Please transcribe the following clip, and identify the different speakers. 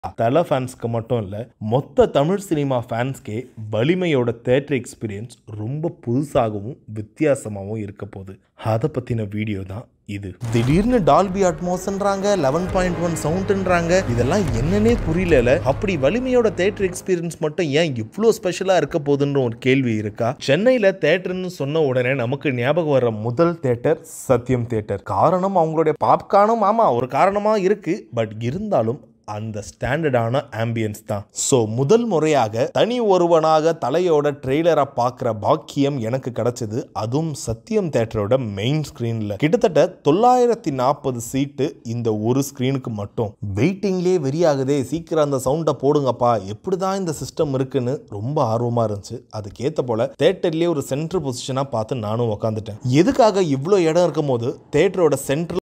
Speaker 1: தலை ஃபேன்ஸ்க்கு மட்டும் இல்லை மொத்த தமிழ் சினிமா ஃபேன்ஸ்க்கே வலிமையோட தேட்டர் எக்ஸ்பீரியன்ஸ் ரொம்ப புதுசாகவும் வித்தியாசமாகவும் இருக்க போகுது அதை பற்றின வீடியோ தான் இது திடீர்னு டால்பி அட்மோஸ்ன்றாங்க லெவன் பாயிண்ட் ஒன் சவுண்ட்ன்றாங்க இதெல்லாம் என்னன்னே புரியல அப்படி வலிமையோட தேட்டர் எக்ஸ்பீரியன்ஸ் மட்டும் ஏன் இவ்வளோ ஸ்பெஷலாக இருக்க போகுதுன்ற ஒரு கேள்வி இருக்கா சென்னையில் தேட்டர்னு சொன்ன உடனே நமக்கு ஞாபகம் வர்ற முதல் தேட்டர் சத்யம் தேட்டர் காரணம் அவங்களுடைய பாப்கார்னும் ஆமாம் ஒரு காரணமாக இருக்கு பட் இருந்தாலும் அந்த ஸ்டாண்டர்டான ஆம்பியன்ஸ் தான் ஸோ முதல் முறையாக தனி ஒருவனாக தலையோட ட்ரெய்லரை பார்க்குற பாக்கியம் எனக்கு கிடைச்சது அதுவும் சத்தியம் தேட்டரோட மெயின் ஸ்க்ரீனில் கிட்டத்தட்ட தொள்ளாயிரத்தி நாற்பது சீட்டு இந்த ஒரு ஸ்க்ரீனுக்கு மட்டும் வெயிட்டிங்லேயே வெறியாகுதே சீக்கிரம் அந்த சவுண்டை போடுங்கப்பா எப்படி தான் இந்த சிஸ்டம் இருக்குன்னு ரொம்ப ஆர்வமாக இருந்துச்சு அதுக்கேற்ற போல தேட்டர்லேயே ஒரு சென்ட்ரு பொசிஷனாக பார்த்து நானும் உக்காந்துட்டேன் எதுக்காக இவ்வளோ இடம் இருக்கும் போது தேட்டரோட சென்ட்ரல்